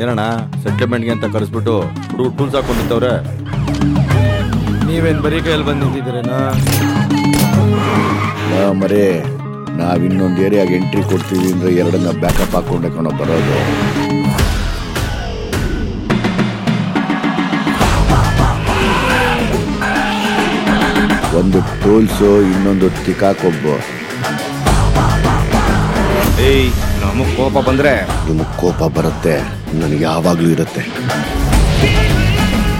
ಏನಣ್ಣ ಸೆಟ್ಲ್ಮೆಂಟ್ಗೆ ಅಂತ ಕರೆಸ್ಬಿಟ್ಟು ಹುಡುಗ ಟೂಲ್ಸ್ ಹಾಕೊಂಡಿತ್ತವ್ರೆ ನೀವೇನ್ ಬರೀ ಕೈಯಲ್ಲಿ ಬಂದು ನಿಂತಿದ್ದೀರೇನಾ ಮರೇ ನಾವ್ ಇನ್ನೊಂದು ಏರಿಯಾಗೆ ಎಂಟ್ರಿ ಕೊಡ್ತೀವಿ ಅಂದ್ರೆ ಎರಡನ್ನ ಬ್ಯಾಕಪ್ ಹಾಕೊಂಡೆ ಕಣೋ ಬರೋದು ಒಂದು ಟೂಲ್ಸು ಇನ್ನೊಂದು ತಿಕಾಕೊಬ್ಬು ಏಯ್ ನಮಗ್ ಕೋಪ ಬಂದ್ರೆ ನಿಮಗೆ ಕೋಪ ಬರುತ್ತೆ ನನಗೆ ಯಾವಾಗಲೂ ಇರುತ್ತೆ